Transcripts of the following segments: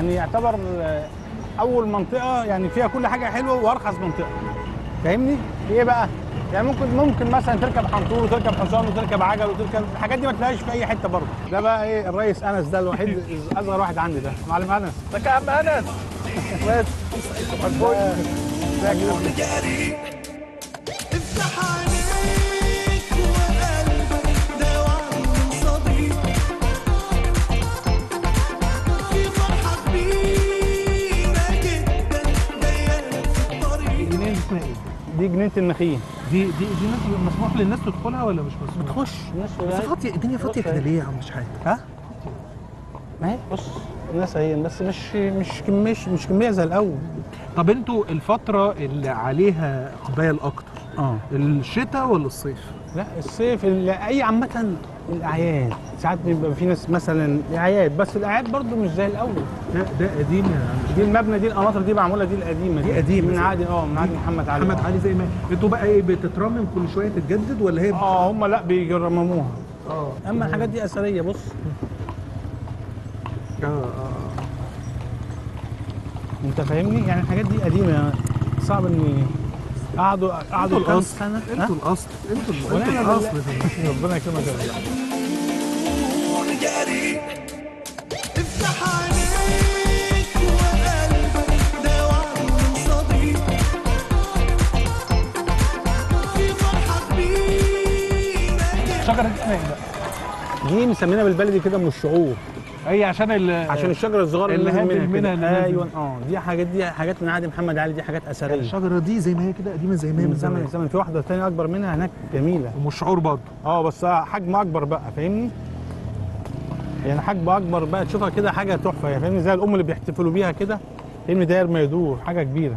يعني يعتبر آه، اول منطقه يعني فيها كل حاجه حلوه وارخص منطقه فاهمني ايه بقى يعني ممكن ممكن مثلا تركب حنطور وتركب حصان وتركب عجل وتركب الحاجات دي ما تلاقيش في اي حته برضه ده بقى ايه الريس انس ده الوحيد اصغر واحد عندي ده معلم انس ازيك يا عم انس بس افتح عينيك وقلبك ده وعد صديق في فرحة كبيرة جدا جاية في الطريق جنينه اسمها ايه؟ دي جنينه النخيل دي دي دي ناس مسموح للناس تدخلها ولا مش مسموح؟ تخش الناس بس فاضيه الدنيا فاضيه بص كده أهي. ليه يا عم شحات؟ ها ما هي بص الناس اهي بس مش مش كميه مش كميه زي الاول طب انتوا الفتره اللي عليها اقبال اكتر اه الشتاء ولا الصيف؟ لا الصيف ال- اي عامه الاعياد ساعات بيبقى في ناس مثلا اعياد بس الاعياد برضو مش زي الاول لا ده قديم يا عم دي المبنى دي القناطر دي معموله دي القديمه دي قديمة من زي- عادي اه من عادي محمد علي محمد آه. علي زي ما انتوا بقى ايه بتترمم كل شويه تتجدد ولا هي اه هم لا بيرمموها اه اما الحاجات دي اثريه بص اه اه انت فاهمني يعني الحاجات دي قديمه صعب ان قعدوا انتوا قعدوا كام الاصل سنه انتوا الاصل انتوا ال- ونعم انتوا بالله. الاصل في ربنا يكرمك يا رب جري افتح عينيك وقلبك ده وعد صديق في فرحة كبيرة جدا الشجره دي اسمها ايه بقى؟ دي مسمينها بالبلدي كده من الشعور هي عشان ال عشان الشجره الصغيره اللي اللي هابل نازل منها منها اللي كده. نازل. ايوه اه دي حاجات دي حاجات من عهد محمد علي دي حاجات اثريه الشجره دي زي ما هي كده قديمه زي ما هي من من زمن زمان الزمن في واحده ثانيه اكبر منها هناك جميله ومش شعور برضه اه بس حجم اكبر بقى فاهمني يعني حجم اكبر بقى تشوفها كده حاجه تحفه يعني فاهمني زي الام اللي بيحتفلوا بيها كده فاهمني داير ما يدور حاجه كبيره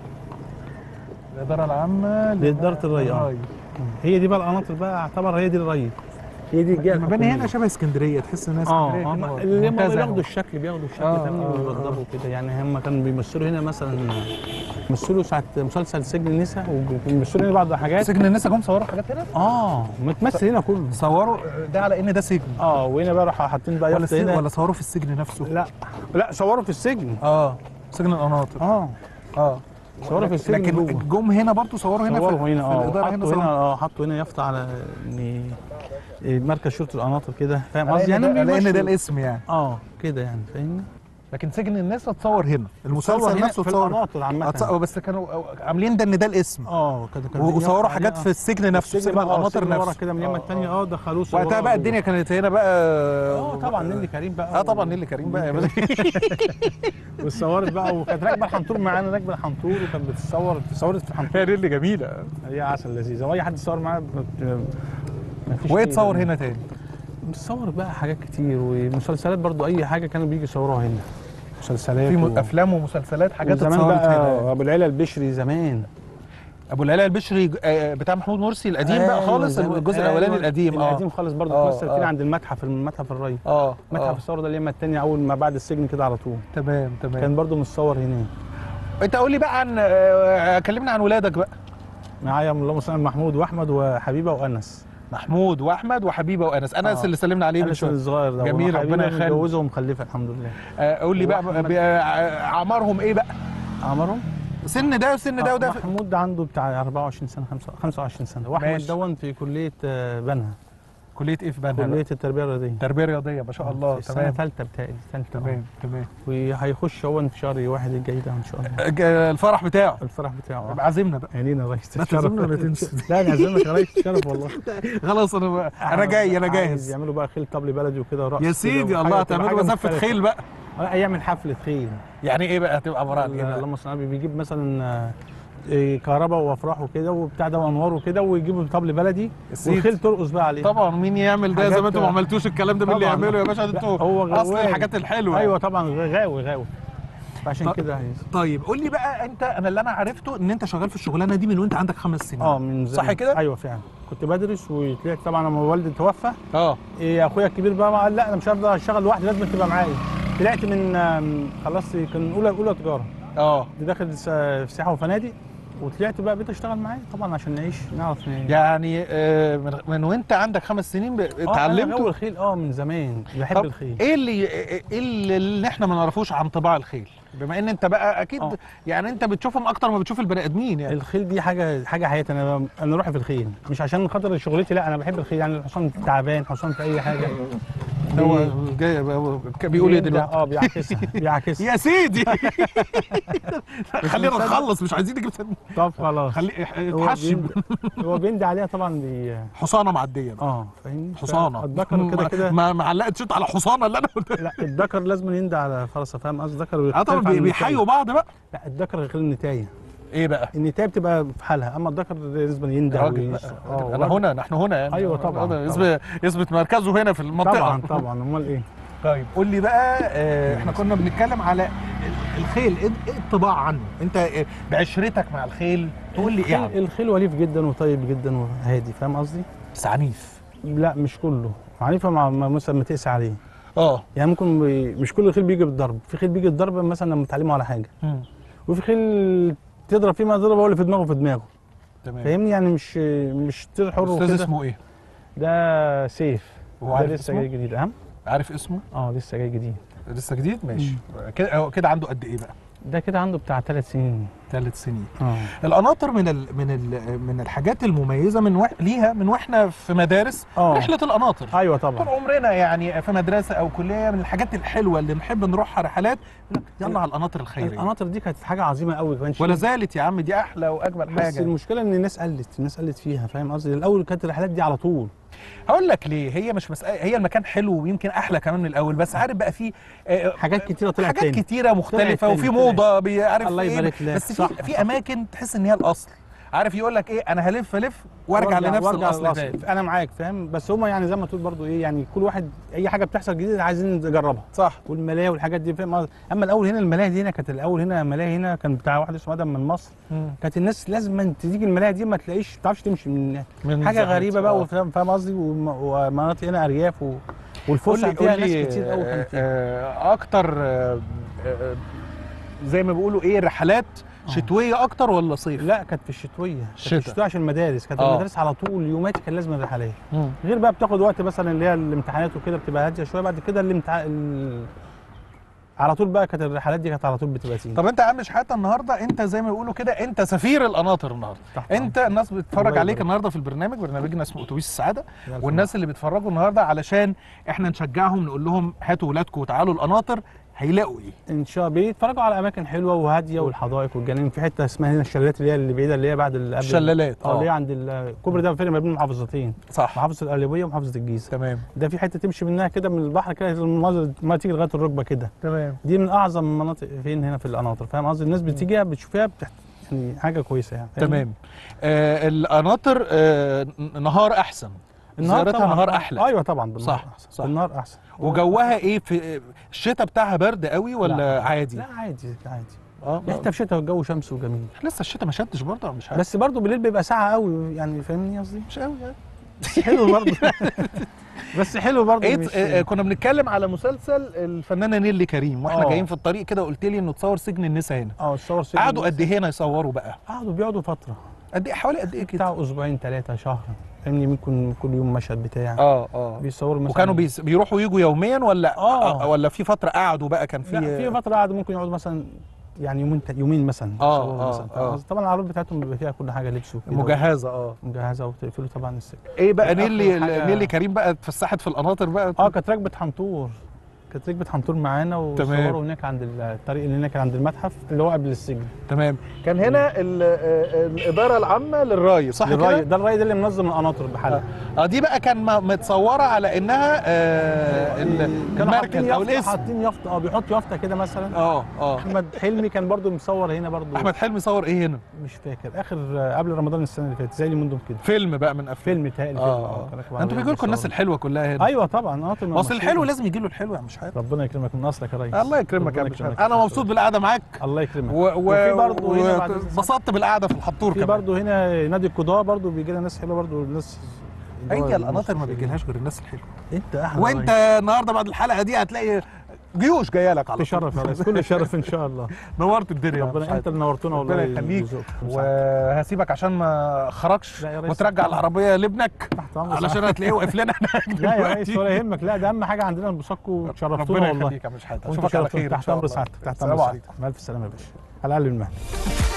الاداره العامه لإدارة الري، آه. هي دي بقى القناطر بقى اعتبر هي دي الري هي دي الجهه المباني هنا الحكومية. شبه اسكندريه تحس الناس اه اسكندريه هم كده اللي هم منتزه. بياخدوا الشكل بياخدوا الشكل آه، فاهمني آه، آه. ويوضبوا كده يعني هم كانوا بيمثلوا هنا مثلا مثلوا ساعه مسلسل سجن النساء وبيمثلوا هنا بعض الحاجات سجن الناس جم صوروا حاجات هنا اه متمثل هنا كله صوروا ده على ان ده سجن اه وهنا بقى راحوا حاطين بقى ولا يافطه السجن هنا ولا صوروا في السجن نفسه لا لا صوروا في السجن اه سجن القناطر اه اه صوروا في السجن لكن جوه. جم هنا برضه صوروا هنا صوروا في, هنا في اه الاداره هنا حطوا هنا صوروا اه حطوا هنا يافطه على ان إيه، مركز شرطه القناطر كده فاهم قصدي يعني يعني لان ده بيمشوا- الاسم يعني اه كده يعني فاهمني لكن سجن الناس اتصور هنا صور المسلسل هنا نفسه في اتصور القناطر عامه اتصور بس كانوا عاملين ده ان ده الاسم اه كده كده وصوروا حاجات في السجن نفسه السجن سجن بقى القناطر القناطر ورا نفسه كده من اليمه آه، الثانيه آه. اه دخلوه وقتها صوروها بقى جوه. الدنيا كانت هنا بقى اه طبعا نيلي كريم بقى اه طبعا نيلي كريم بقى يا باشا واتصورت بقى وكانت راكبه الحنطور معانا راكبه الحنطور وكانت بتتصور اتصورت في الحنطور هي نيلي جميله هي عسل لذيذه واي حد يصور معاها بت- مفيش وايه أي تصور بقى. هنا تاني بتصور بقى حاجات كتير ومسلسلات برضو اي حاجه كانوا بيجي يصوروها هنا مسلسلات في و- م- افلام ومسلسلات حاجات زمان اتصورت هنا بقى ابو العلا البشري زمان ابو العلاء البشري آه، بتاع محمود مرسي القديم بقى أيوة خالص زمان. الجزء أيوة، الاولاني القديم اه القديم خالص برضو آه، مثل آه. كده عند المتحف المتحف الري اه متحف آه. الثوره ده اليمه الثانيه اول ما بعد السجن كده على طول تمام تمام كان برضو متصور هناك انت قول لي بقى عن آه، كلمنا عن ولادك بقى معايا اللهم صل على محمود واحمد وحبيبه وانس محمود واحمد وحبيبه وانس انس آه. اللي سلمنا عليه من انس شويه الصغير ده جميل، وحبيبة ربنا يخلي. متجوزه ومخلفه الحمد لله آه، قول لي بقى وأحمد. بقى- آه، اعمارهم ايه بقى عمرهم سن ده وسن ده وده في- محمود ده عنده بتاع 24 سنه خمسة- 25 سنه واحمد ماشي. دون في كليه آه، بنها كليه ايه في بنها كليه بقى؟ التربيه الرياضيه تربيه رياضيه ما شاء الله في السنه تمام ثالثه بتاعي ثالثه تمام تمام وهيخش هو في شهر واحد الجاي ده ان شاء الله آه، الفرح بتاعه الفرح بتاعه يبقى عازمنا بقى عينينا يا ريس لا تعزمنا ولا تنسى. لا نعزمك يا ريس شرف والله خلاص انا انا جاي انا عايز جاهز يعملوا بقى خيل طبل بلدي وكده ورقص يا كده سيدي وحاجة الله تبقى هتعملوا حاجة مسافه مختلفة. خيل بقى آه، يعمل حفله خيل يعني ايه بقى هتبقى عباره عن ايه بقى؟ اللهم صل على النبي بيجيب مثلا آه، إيه، كهرباء وافراح وكده وبتاع ده وانوار وكده ويجيبوا طبل بلدي سيدي. والخيل ترقص بقى عليه طبعا مين يعمل ده زي ما حاجات- انتوا ما عملتوش الكلام ده مين اللي طبعاً. يعمله يا باشا لا، انتوا هو اصل غواوي. الحاجات الحلوه ايوه طبعا غاوي غاوي فعشان طب- كده عايز طيب قول لي بقى انت انا اللي انا عرفته ان انت شغال في الشغلانه دي من وانت عندك خمس سنين اه من زمان صح كده؟ ايوه فعلا كنت بدرس وطلعت طبعا لما والدي توفى اه إيه اخويا الكبير بقى قال لا انا مش هقدر اشتغل لوحدي لازم تبقى معايا طلعت من آم، خلصت كان اولى اولى تجاره اه كنت داخل س- في سياحه وفنادق وطلعت بقى بقيت اشتغل معاه طبعا عشان نعيش نعرف ن- يعني آه، من, من وانت عندك خمس سنين ب- آه، أنا اتعلمت غاوي الخيل اه من زمان بحب طب الخيل ايه اللي ايه اللي, اللي احنا ما نعرفوش عن طباع الخيل بما ان انت بقى اكيد آه. يعني انت بتشوفهم اكتر ما بتشوف البني ادمين يعني الخيل دي حاجه حاجه حياتي انا انا روحي في الخيل مش عشان خاطر شغلتي لا انا بحب الخيل يعني الحصان تعبان حصان في اي حاجه هو بي- جاي هو بيقول ايه بيندع- دلوقتي اه بيعكسها بيعكسها يا سيدي خلينا مصدق. نخلص مش عايزين نجيب طب خلاص خلي هو اتحشم بيندع- هو بيندي عليها طبعا بي... حصانه معديه بقى. اه فاهمني حصانه الذكر كده كده ما ما علقتش انت على حصانه اللي انا قلت لا الذكر لازم يندى على فرسه فاهم قصدي الذكر اه طبعا بيختلف عن بي- بيحيوا النتاية. بعض بقى لا الذكر غير النتايه ايه بقى النتايه بتبقى في حالها اما الذكر لازم يندى يا راجل ويس- بقى. اه انا هنا نحن هنا يعني أيوة طبعاً، هذا يثبت يثبت مركزه هنا في المنطقه طبعا طبعا امال ايه طيب قول لي بقى آه، احنا كنا بنتكلم على ال- الخيل ايه إيه الطباع عنه انت آه، بعشرتك مع الخيل تقول لي ايه الخيل, عنه الخيل وليف جدا وطيب جدا وهادي فاهم قصدي بس عنيف لا مش كله عنيفه مع مع مثلا ما تقسى عليه اه يعني ممكن بي... مش كل الخيل بيجي بالضرب في خيل بيجي بالضرب مثلا لما تعلمه على حاجه وفي خيل تضرب فيه ما تضرب هو اللي في دماغه في دماغه تمام فاهمني يعني مش مش طير حر استاذ وكده اسمه ايه ده سيف هو ده عارف لسه اسمه؟ جاي جديد اهم عارف اسمه اه لسه جاي جديد لسه جديد ماشي كده هو كده عنده قد ايه بقى ده كده عنده بتاع ثلاث سنين ثلاث سنين اه القناطر من ال من ال من الحاجات المميزه من وح ليها من واحنا في مدارس اه رحله القناطر ايوه طول طبعا عمرنا يعني في مدرسه او كليه من الحاجات الحلوه اللي نحب نروحها رحلات يقول لك يلا على القناطر الخيريه القناطر دي كانت حاجه عظيمه قوي كمان ولا زالت يا عم دي احلى واجمل بس حاجه المشكله ان الناس قلت الناس قلت فيها فاهم قصدي الاول كانت الرحلات دي على طول هقول لك ليه هي مش مسألة هي المكان حلو ويمكن احلى كمان من الاول بس عارف بقى فيه آه، حاجات كتيره طلعت حاجات تاني كتيره مختلفه تاني، وفي طلعت. موضه بيعرف الله إيه، يبارك لك. بس صح، في في صح. اماكن تحس ان هي الاصل عارف يقول لك ايه انا هلف الف وارجع لنفس وارجع الاصل للأصل. تاني انا معاك فاهم بس هما يعني زي ما تقول برضو ايه يعني كل واحد اي حاجه بتحصل جديده عايزين نجربها صح والملاهي والحاجات دي فاهم قصدي؟ اما الاول هنا الملاهي دي هنا كانت الاول هنا ملاهي هنا كان بتاع واحد اسمه ادم من مصر كانت الناس لازم أن تيجي الملاهي دي ما تلاقيش ما تعرفش تمشي من من حاجه زحمة. غريبه بقى آه. وفاهم فاهم قصدي وم- ومناطق هنا ارياف و... قول والفسح لي فيها قول ناس لي كتير قوي كان فيها آه، اكتر آه، آه، زي ما بيقولوا ايه رحلات شتويه اكتر ولا صيف لا كانت في الشتويه كانت في شتا. الشتويه عشان المدارس كانت آه. المدارس على طول يومات كان لازم الرحلات مم. غير بقى بتاخد وقت مثلا اللي هي الامتحانات وكده بتبقى هاديه شويه بعد كده الامتحان ال... على طول بقى كانت الرحلات دي كانت على طول بتبقى تيجي طب انت يا عم شحاته النهارده انت زي ما بيقولوا كده انت سفير القناطر النهارده تحت انت الناس بتتفرج الله عليك يبارك. النهارده في البرنامج برنامجنا اسمه اتوبيس السعاده أمر. والناس اللي بيتفرجوا النهارده علشان احنا نشجعهم نقول لهم هاتوا ولادكم وتعالوا القناطر هيلاقوا ايه ان شاء الله بيتفرجوا على اماكن حلوه وهاديه والحدائق والجناين في حته اسمها هنا الشلالات اللي هي اللي بعيده اللي هي بعد اللي قبل الشلالات، اه اللي هي اه. عند ال- الكوبري ده فرق ما بين محافظتين صح محافظه القليوبيه ومحافظه الجيزه تمام ده في حته تمشي منها كده من البحر كده المناظر ما تيجي لغايه الركبه كده تمام دي من اعظم المناطق فين هنا في القناطر فاهم قصدي الناس بتيجيها بتشوفها بتحت يعني حاجه كويسه يعني فاهمني؟ تمام آه القناطر آه ن- نهار احسن زيارتها طبعاً. نهار احلى ايوه طبعا بالنهار صح، احسن صح. بالنهار احسن وجوها ايه في الشتاء بتاعها برد قوي ولا لا. عادي لا عادي عادي اه احنا في شتاء والجو شمس وجميل لسه الشتاء ما شدش برضه مش عارف بس برضه بالليل بيبقى ساعه قوي يعني فاهمني قصدي مش قوي يعني بس حلو برضه بس حلو برضه ايه مش آه، كنا بنتكلم على مسلسل الفنانه نيلي كريم واحنا آه. جايين في الطريق كده قلت لي انه تصور سجن النساء هنا اه الصور سجن قعدوا الناس. قد ايه هنا يصوروا بقى قعدوا بيقعدوا فتره قد ايه حوالي قد ايه كده بتاع اسبوعين ثلاثه شهر فاهمني ممكن كل يوم مشهد بتاع اه اه بيصوروا مثلا وكانوا بيس بيروحوا يجوا يوميا ولا آه. ولا في فتره قعدوا بقى كان في لا في فتره قعدوا ممكن يقعدوا مثلا يعني يومين يومين مثلا آه، يصوروا آه، مثلا فاهم آه. قصدي؟ طبعا العروض بتاعتهم بيبقى فيها كل حاجه لبس وكده مجهزه اه مجهزه وبتقفلوا طبعا السجن ايه بقى الأخر نيلي حاجة- نيلي كريم بقى اتفسحت في القناطر بقى اه كانت راكبه حنطور كانت ركبت حنطور معانا تمام. وصوروا هناك عند الطريق اللي هناك عند المتحف اللي هو قبل السجن تمام كان هنا ال- آه، الاداره العامه للراي صح الراي كده ده الراي ده اللي منظم القناطر بحالها اه دي بقى كان م- متصوره على انها آه ال- كانوا حاطين المركز او يافطه الاسم حاطين يافطه اه بيحطوا يافطه كده مثلا اه اه احمد حلمي كان برضو مصور هنا برضو احمد حلمي صور ايه هنا مش فاكر اخر آه، قبل رمضان السنه اللي فاتت زي اللي مندم كده فيلم بقى من افلام فيلم تهيألي اه فيلم اه كان راكب انتوا عربية بيجي لكم الناس بيصور. الحلوه كلها هنا ايوه طبعا اه طبعاً اصل مشهور. الحلو لازم يجي له الحلو يا مش عارف ربنا يكرمك من اصلك يا ريس الله يكرمك يا ربنا مش عارف يكرمك. انا مبسوط بالقعده معاك الله يكرمك و و وفي برضه هنا بعد إذن واتبسطت بالقعده في الحطور في كمان برضه هنا نادي القضاء برضه بيجي لنا ناس حلوه برضه ناس اللي هو هي القناطر ما الناس- بيجيلهاش غير الناس الحلوه انت احلى وانت ريس. النهارده بعد الحلقه دي هتلاقي جيوش جايه لك على طول. تشرف يا ريس كل شرف ان شاء الله نورت الدنيا يا ربنا أستاذ انت اللي نورتنا والله ربنا يخليك يرزقك. وهسيبك عشان ما خرجش لا يا ريس. وترجع العربيه لابنك تحت أمر علشان سعادتك. هتلاقيه واقف لنا هناك لا يا دلوقتي. ريس ولا يهمك لا ده اهم حاجه عندنا انبساطكم وتشرفتونا ربنا والله يخليك يا مش حاجه وانت اشوفك على شرفتونا. خير إن تحت شاء امر الله. سعادتك تحت السلام امر عليكم سعادتك الف سلامه يا باشا على الاقل المهل